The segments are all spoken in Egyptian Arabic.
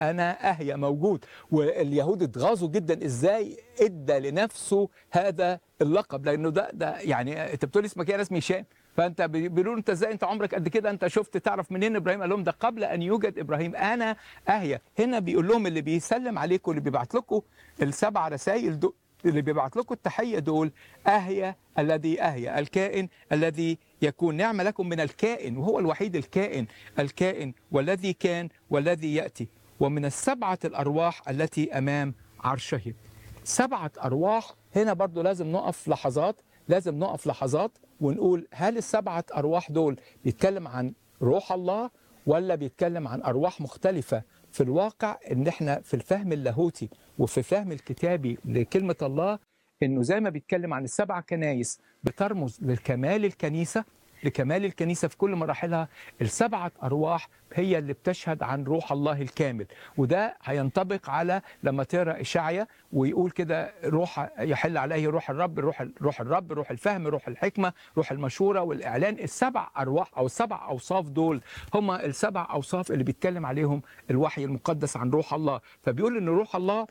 انا اهيا موجود واليهود اتغاظوا جدا ازاي ادى لنفسه هذا اللقب لانه ده ده يعني انت بتقول اسمك ايه انا اسمي هشام فانت بي- بيقولوا له انت ازاي انت عمرك قد كده انت شفت تعرف منين ابراهيم قال لهم ده قبل ان يوجد ابراهيم انا اهيا هنا بيقول لهم اللي بيسلم عليكم اللي بيبعت لكم السبع رسائل دول اللي بيبعت لكم التحيه دول اهيا الذي اهيا الكائن الذي يكون نعمه لكم من الكائن وهو الوحيد الكائن الكائن والذي كان والذي ياتي ومن السبعه الارواح التي امام عرشه سبعه ارواح هنا برضو لازم نقف لحظات لازم نقف لحظات ونقول هل السبعه ارواح دول بيتكلم عن روح الله ولا بيتكلم عن ارواح مختلفه في الواقع ان احنا في الفهم اللاهوتي وفي الفهم الكتابي لكلمه الله انه زي ما بيتكلم عن السبع كنايس بترمز لكمال الكنيسه لكمال الكنيسه في كل مراحلها السبعه ارواح هي اللي بتشهد عن روح الله الكامل وده هينطبق على لما تقرا اشعيا ويقول كده روح يحل عليه روح الرب روح روح الرب روح الفهم روح الحكمه روح المشوره والاعلان السبع ارواح او السبع اوصاف دول هم السبع اوصاف اللي بيتكلم عليهم الوحي المقدس عن روح الله فبيقول ان روح الله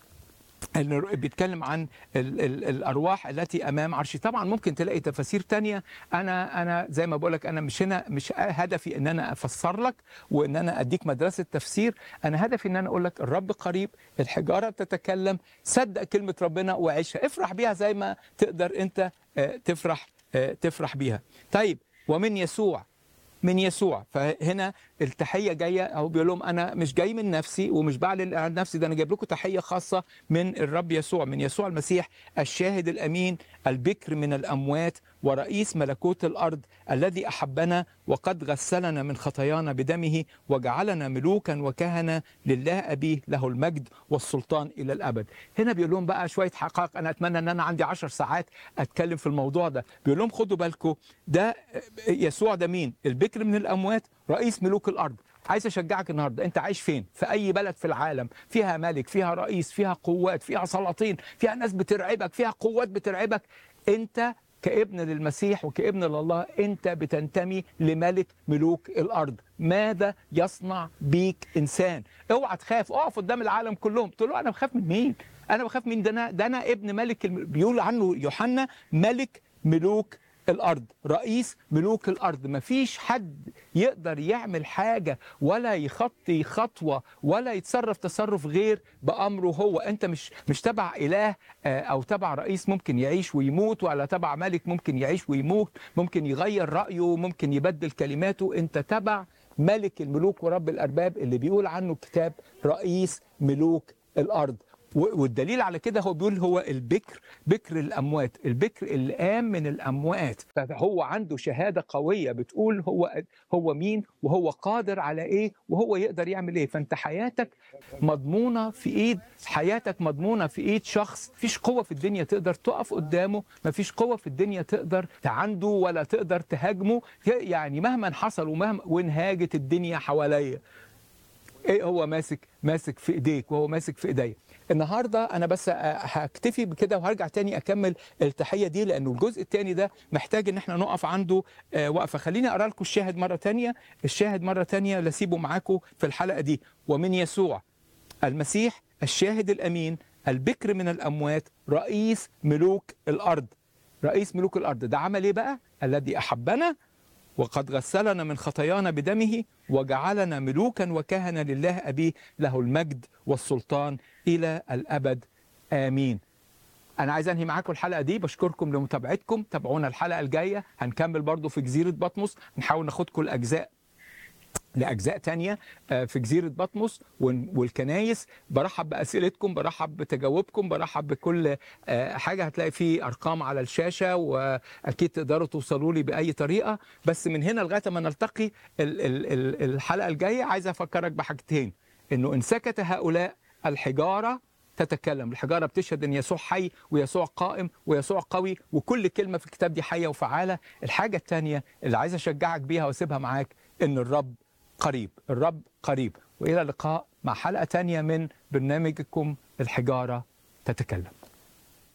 اللي بيتكلم عن ال ال الارواح التي امام عرشي طبعا ممكن تلاقي تفاسير تانية انا انا زي ما بقول لك انا مش هنا مش هدفي ان انا افسر لك وان انا اديك مدرسه تفسير انا هدفي ان انا اقول لك الرب قريب الحجاره تتكلم صدق كلمه ربنا وعيشها افرح بيها زي ما تقدر انت آه، تفرح آه، تفرح بيها طيب ومن يسوع من يسوع فهنا التحيه جايه او بيقول لهم انا مش جاي من نفسي ومش بعلن عن نفسي ده انا جايب لكم تحيه خاصه من الرب يسوع من يسوع المسيح الشاهد الامين البكر من الاموات ورئيس ملكوت الارض الذي احبنا وقد غسلنا من خطايانا بدمه وجعلنا ملوكا وكهنه لله ابيه له المجد والسلطان الى الابد هنا بيقول لهم بقى شويه حقائق انا اتمنى ان انا عندي عشر ساعات اتكلم في الموضوع ده بيقول لهم خدوا بالكم ده يسوع ده مين البكر من الاموات رئيس ملوك الارض عايز اشجعك النهارده انت عايش فين في اي بلد في العالم فيها ملك فيها رئيس فيها قوات فيها سلاطين فيها ناس بترعبك فيها قوات بترعبك انت كابن للمسيح وكابن لله انت بتنتمي لملك ملوك الارض ماذا يصنع بيك انسان اوعى تخاف اقف قدام العالم كلهم تقول له انا بخاف من مين انا بخاف من ده انا ده انا ابن ملك الم... بيقول عنه يوحنا ملك ملوك الارض رئيس ملوك الارض مفيش حد يقدر يعمل حاجه ولا يخطي خطوه ولا يتصرف تصرف غير بامره هو انت مش مش تبع اله آه، او تبع رئيس ممكن يعيش ويموت ولا تبع ملك ممكن يعيش ويموت ممكن يغير رايه ممكن يبدل كلماته انت تبع ملك الملوك ورب الارباب اللي بيقول عنه الكتاب رئيس ملوك الارض و- والدليل على كده هو بيقول هو البكر بكر الاموات البكر اللي قام من الاموات فهو عنده شهاده قويه بتقول هو هو مين وهو قادر على ايه وهو يقدر يعمل ايه فانت حياتك مضمونه في ايد حياتك مضمونه في ايد شخص مفيش قوه في الدنيا تقدر تقف قدامه مفيش قوه في الدنيا تقدر تعنده ولا تقدر تهاجمه يعني مهما حصل ومهما وانهاجت الدنيا حواليا ايه هو ماسك ماسك في ايديك وهو ماسك في ايديا النهارده انا بس أ- هكتفي بكده وهرجع تاني اكمل التحيه دي لانه الجزء التاني ده محتاج ان احنا نقف عنده آه، وقفه خليني اقرا لكم الشاهد مره تانية الشاهد مره تانية لسيبه معاكم في الحلقه دي ومن يسوع المسيح الشاهد الامين البكر من الاموات رئيس ملوك الارض رئيس ملوك الارض ده عمل ايه بقى الذي احبنا وقد غسلنا من خطايانا بدمه وجعلنا ملوكا وكهنة لله أبيه له المجد والسلطان إلى الأبد آمين أنا عايز أنهي معاكم الحلقة دي بشكركم لمتابعتكم تابعونا الحلقة الجاية هنكمل برضو في جزيرة بطمس نحاول ناخدكم الأجزاء لاجزاء تانية آه، في جزيره بطمس ون- والكنايس برحب باسئلتكم برحب بتجاوبكم برحب بكل آه، حاجه هتلاقي فيه ارقام على الشاشه واكيد تقدروا توصلوا لي باي طريقه بس من هنا لغايه ما نلتقي ال- ال- ال- الحلقه الجايه عايز افكرك بحاجتين انه ان سكت هؤلاء الحجاره تتكلم الحجاره بتشهد ان يسوع حي ويسوع قائم ويسوع قوي وكل كلمه في الكتاب دي حيه وفعاله الحاجه الثانيه اللي عايز اشجعك بيها واسيبها معاك ان الرب قريب الرب قريب والى اللقاء مع حلقه تانية من برنامجكم الحجاره تتكلم